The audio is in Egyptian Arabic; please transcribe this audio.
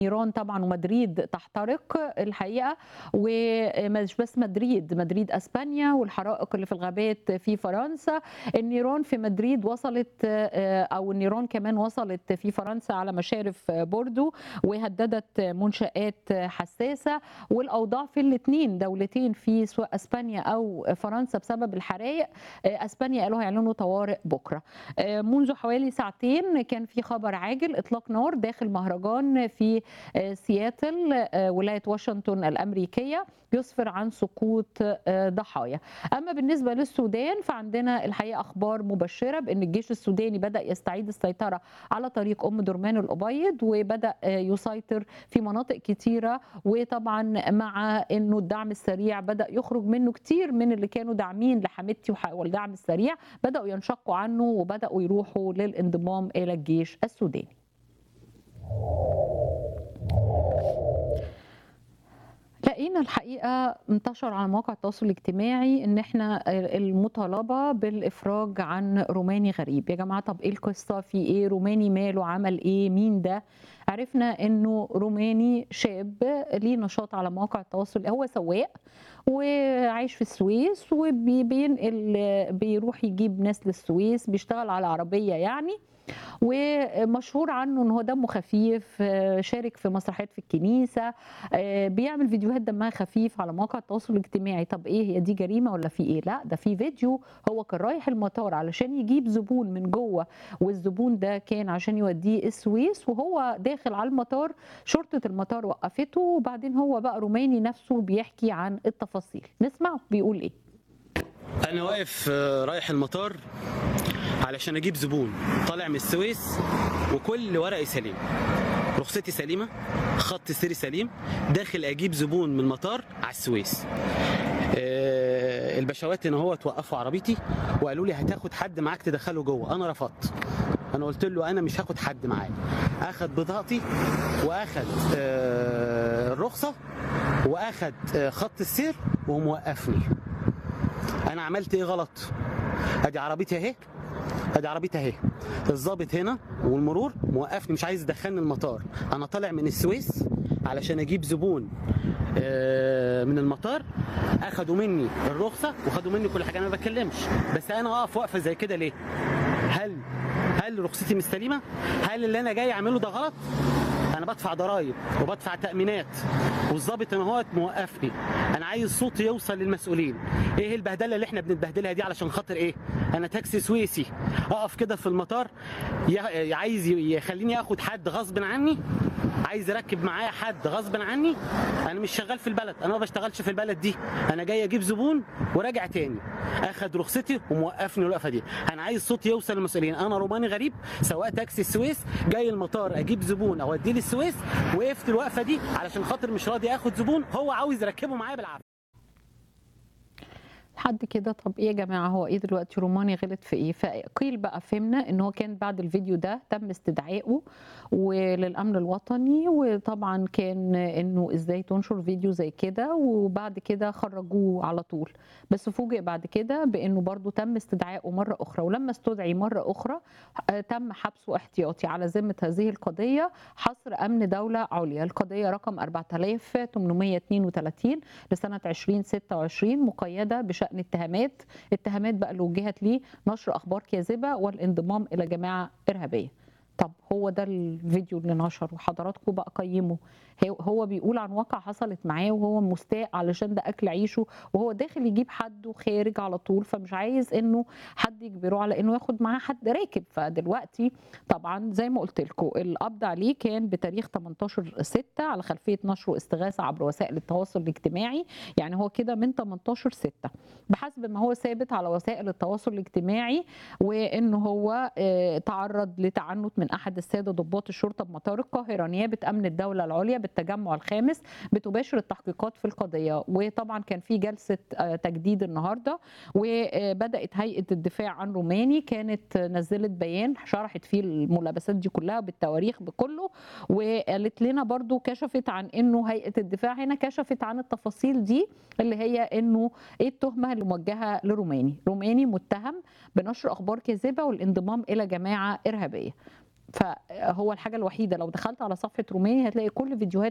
ايران طبعا ومدريد تحترق الحقيقه ومش بس مدريد مدريد اسبانيا والحرائق اللي في الغابات في فرنسا النيران في مدريد وصلت او النيران كمان وصلت في فرنسا على مشارف بوردو وهددت منشات حساسه والاوضاع في الاثنين دولتين في سواء اسبانيا او فرنسا بسبب الحرائق اسبانيا قالوا هيعلنوا طوارئ بكره منذ حوالي ساعتين كان في خبر عاجل اطلاق نار داخل مهرجان في سياتل ولايه واشنطن الامريكيه يسفر عن سقوط ضحايا اما بالنسبه للسودان فعندنا الحقيقه اخبار مبشره بان الجيش السوداني بدا يستعيد السيطره على طريق ام درمان الابيض وبدا يسيطر في مناطق كتيره وطبعا مع انه الدعم السريع بدا يخرج منه كتير من اللي كانوا داعمين لحميدتي والدعم السريع بداوا ينشقوا عنه وبداوا يروحوا للانضمام الى الجيش السوداني لقينا الحقيقه انتشر على مواقع التواصل الاجتماعي ان احنا المطالبه بالافراج عن روماني غريب يا جماعه طب ايه القصه في ايه روماني ماله عمل ايه مين ده عرفنا انه روماني شاب ليه نشاط على مواقع التواصل هو سواق وعايش في السويس وبينقل بيروح يجيب ناس للسويس بيشتغل على عربيه يعني ومشهور عنه ان هو دمه خفيف شارك في مسرحيات في الكنيسه بيعمل فيديوهات دمها خفيف على مواقع التواصل الاجتماعي طب ايه هي دي جريمه ولا في ايه لا ده في فيديو هو كان رايح المطار علشان يجيب زبون من جوه والزبون ده كان عشان يوديه السويس وهو داخل على المطار شرطه المطار وقفته وبعدين هو بقى روماني نفسه بيحكي عن التفاصيل نسمع بيقول ايه انا واقف رايح المطار علشان اجيب زبون طالع من السويس وكل ورقي سليم رخصتي سليمه خط سيري سليم داخل اجيب زبون من المطار على السويس البشوات ان هو توقفوا عربيتي وقالوا لي هتاخد حد معاك تدخله جوه انا رفضت انا قلت له انا مش هاخد حد معايا اخد بطاقتي واخد الرخصه واخد خط السير وموقفني انا عملت ايه غلط ادي عربيتي اهي ادي عربيتي اهي الظابط هنا والمرور موقفني مش عايز يدخلني المطار انا طالع من السويس علشان اجيب زبون من المطار اخدوا مني الرخصه وخدوا مني كل حاجه انا ما بتكلمش بس انا واقف وقفه زي كده ليه هل هل رخصتي مش سليمه هل اللي انا جاي اعمله ده غلط انا بدفع ضرايب وبدفع تامينات والظابط ان هو موقفني انا عايز صوتي يوصل للمسؤولين ايه البهدله اللي احنا بنتبهدلها دي علشان خاطر ايه انا تاكسي سويسي اقف كده في المطار عايز يخليني اخد حد غصب عني عايز يركب معايا حد غصب عني انا مش شغال في البلد انا ما بشتغلش في البلد دي انا جاي اجيب زبون وراجع تاني اخد رخصتي وموقفني الوقفه دي انا عايز صوتي يوصل للمسؤولين انا روماني غريب سواق تاكسي السويس جاي المطار اجيب زبون اوديه للسويس وقفت الوقفه دي علشان خاطر مش راضي اخد زبون هو عاوز يركبه معايا بالعافيه لحد كده طب ايه يا جماعه هو ايه دلوقتي روماني غلط في ايه فقيل بقى فهمنا ان هو كان بعد الفيديو ده تم استدعائه وللامن الوطني وطبعا كان انه ازاي تنشر فيديو زي كده وبعد كده خرجوه على طول بس فوجئ بعد كده بانه برضو تم استدعائه مره اخرى ولما استدعي مره اخرى تم حبسه احتياطي على ذمه هذه القضيه حصر امن دوله عليا القضيه رقم 4832 لسنه 2026 مقيده بشان شأن اتهامات اتهامات بقى اللي وجهت ليه نشر اخبار كاذبه والانضمام الى جماعه ارهابيه طب هو ده الفيديو اللي نشر وحضراتكم بقى قيموا هو بيقول عن واقع حصلت معاه وهو مستاء علشان ده اكل عيشه وهو داخل يجيب حد وخارج على طول فمش عايز انه حد يجبره على انه ياخد معاه حد راكب فدلوقتي طبعا زي ما قلت لكم القبض عليه كان بتاريخ 18 6 على خلفيه نشر واستغاثه عبر وسائل التواصل الاجتماعي يعني هو كده من 18 6 بحسب ما هو ثابت على وسائل التواصل الاجتماعي وانه هو تعرض لتعنت من احد الساده ضباط الشرطه بمطار القاهره نيابه امن الدوله العليا بالتجمع الخامس بتباشر التحقيقات في القضيه وطبعا كان في جلسه تجديد النهارده وبدات هيئه الدفاع عن روماني كانت نزلت بيان شرحت فيه الملابسات دي كلها بالتواريخ بكله وقالت لنا برضو كشفت عن انه هيئه الدفاع هنا كشفت عن التفاصيل دي اللي هي انه ايه التهمه اللي موجهه لروماني روماني متهم بنشر اخبار كاذبه والانضمام الى جماعه ارهابيه فهو الحاجه الوحيده لو دخلت على صفحه روماني هتلاقي كل فيديوهات